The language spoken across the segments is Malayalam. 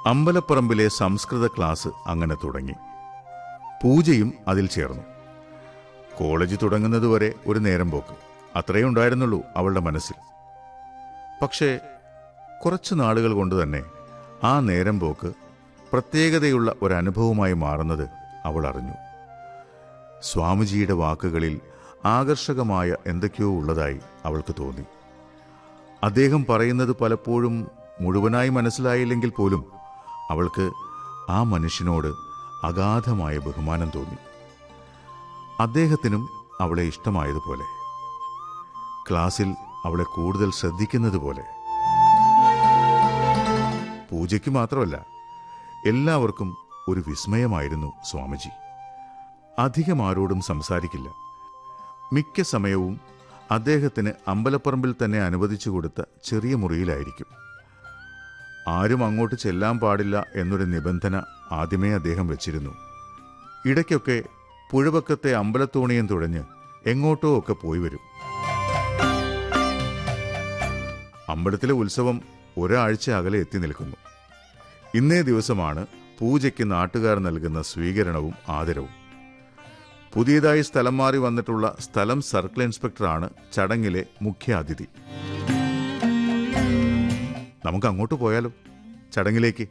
അമ്പലപ്പറമ്പിലെ സംസ്കൃത ക്ലാസ് അങ്ങനെ തുടങ്ങി പൂജയും അതിൽ ചേർന്നു കോളേജ് തുടങ്ങുന്നതുവരെ ഒരു നേരം പോക്ക് അത്രയേ ഉണ്ടായിരുന്നുള്ളൂ അവളുടെ മനസ്സിൽ പക്ഷേ കുറച്ചു നാളുകൾ കൊണ്ട് തന്നെ ആ നേരം പോക്ക് പ്രത്യേകതയുള്ള ഒരനുഭവമായി മാറുന്നത് അവൾ അറിഞ്ഞു സ്വാമിജിയുടെ വാക്കുകളിൽ ആകർഷകമായ എന്തൊക്കെയോ ഉള്ളതായി അവൾക്ക് തോന്നി അദ്ദേഹം പറയുന്നത് പലപ്പോഴും മുഴുവനായി മനസ്സിലായില്ലെങ്കിൽ പോലും അവൾക്ക് ആ മനുഷ്യനോട് അഗാധമായ ബഹുമാനം തോന്നി അദ്ദേഹത്തിനും അവളെ ഇഷ്ടമായതുപോലെ ക്ലാസ്സിൽ അവളെ കൂടുതൽ ശ്രദ്ധിക്കുന്നത് പോലെ പൂജയ്ക്ക് മാത്രമല്ല എല്ലാവർക്കും ഒരു വിസ്മയമായിരുന്നു സ്വാമിജി അധികം ആരോടും സംസാരിക്കില്ല മിക്ക സമയവും അദ്ദേഹത്തിന് അമ്പലപ്പറമ്പിൽ തന്നെ അനുവദിച്ചു കൊടുത്ത ചെറിയ മുറിയിലായിരിക്കും ആരും അങ്ങോട്ട് ചെല്ലാൻ പാടില്ല എന്നൊരു നിബന്ധന ആദ്യമേ അദ്ദേഹം വെച്ചിരുന്നു ഇടയ്ക്കൊക്കെ പുഴവക്കത്തെ അമ്പലത്തോണിയും തുഴഞ്ഞ് എങ്ങോട്ടോ ഒക്കെ പോയി വരും അമ്പലത്തിലെ ഉത്സവം ഒരാഴ്ച അകലെ എത്തി നിൽക്കുന്നു ഇന്നേ ദിവസമാണ് പൂജയ്ക്ക് നാട്ടുകാർ നൽകുന്ന സ്വീകരണവും ആദരവും പുതിയതായി സ്ഥലം മാറി വന്നിട്ടുള്ള സ്ഥലം സർക്കിൾ ഇൻസ്പെക്ടറാണ് ചടങ്ങിലെ മുഖ്യ അതിഥി നമുക്ക് അങ്ങോട്ട് പോയാലോ ചടങ്ങിലേക്ക്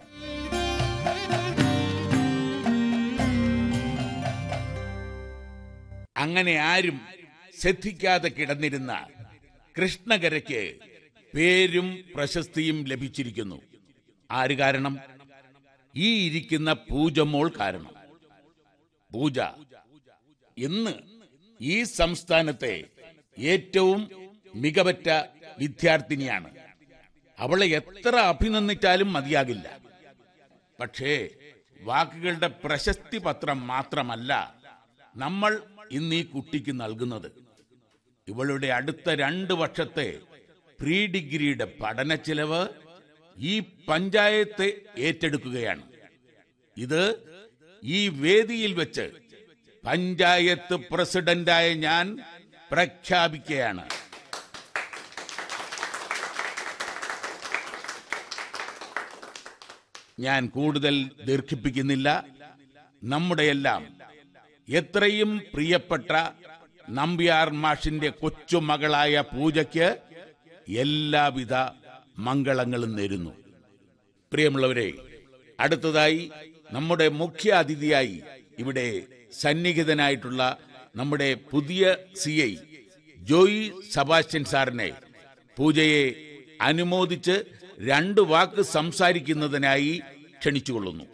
അങ്ങനെ ആരും ശ്രദ്ധിക്കാതെ കിടന്നിരുന്ന കൃഷ്ണകരയ്ക്ക് പേരും പ്രശസ്തിയും ലഭിച്ചിരിക്കുന്നു ആര് കാരണം ഈ ഇരിക്കുന്ന പൂജമോൾ കാരണം പൂജ ഇന്ന് ഈ സംസ്ഥാനത്തെ ഏറ്റവും മികവറ്റ വിദ്യാർത്ഥിനിയാണ് അവളെ എത്ര അഭിനന്ദിച്ചാലും മതിയാകില്ല പക്ഷേ വാക്കുകളുടെ പ്രശസ്തി പത്രം മാത്രമല്ല നമ്മൾ ഇന്ന് ഈ കുട്ടിക്ക് നൽകുന്നത് ഇവളുടെ അടുത്ത രണ്ട് വർഷത്തെ പ്രീ ഡിഗ്രിയുടെ പഠന ചെലവ് ഈ പഞ്ചായത്ത് ഏറ്റെടുക്കുകയാണ് ഇത് ഈ വേദിയിൽ വെച്ച് പഞ്ചായത്ത് പ്രസിഡന്റായ ഞാൻ പ്രഖ്യാപിക്കുകയാണ് ഞാൻ കൂടുതൽ ദീർഘിപ്പിക്കുന്നില്ല നമ്മുടെയെല്ലാം എത്രയും പ്രിയപ്പെട്ട നമ്പ്യാർ മാഷിന്റെ കൊച്ചുമകളായ പൂജയ്ക്ക് എല്ലാവിധ മംഗളങ്ങളും നേരുന്നു പ്രിയമുള്ളവരെ അടുത്തതായി നമ്മുടെ മുഖ്യ അതിഥിയായി ഇവിടെ സന്നിഹിതനായിട്ടുള്ള നമ്മുടെ പുതിയ സി ഐ ജോയി സബാസ്റ്റ്യൻ സാറിനെ പൂജയെ അനുമോദിച്ച് രണ്ട് വാക്ക് സംസാരിക്കുന്നതിനായി ക്ഷണിച്ചുകൊള്ളുന്നു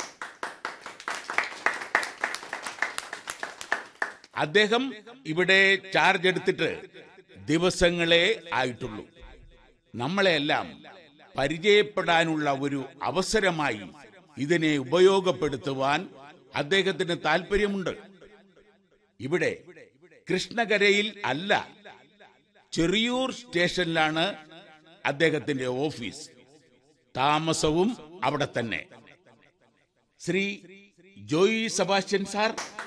അദ്ദേഹം ഇവിടെ ചാർജ് എടുത്തിട്ട് ദിവസങ്ങളെ ആയിട്ടുള്ളൂ നമ്മളെല്ലാം പരിചയപ്പെടാനുള്ള ഒരു അവസരമായി ഇതിനെ ഉപയോഗപ്പെടുത്തുവാൻ അദ്ദേഹത്തിന് താല്പര്യമുണ്ട് ഇവിടെ കൃഷ്ണകരയിൽ അല്ല ചെറിയൂർ സ്റ്റേഷനിലാണ് അദ്ദേഹത്തിന്റെ ഓഫീസ് താമസവും അവിടെ തന്നെ ശ്രീ ജോയി സെബാസ്റ്റ്യൻ സാർ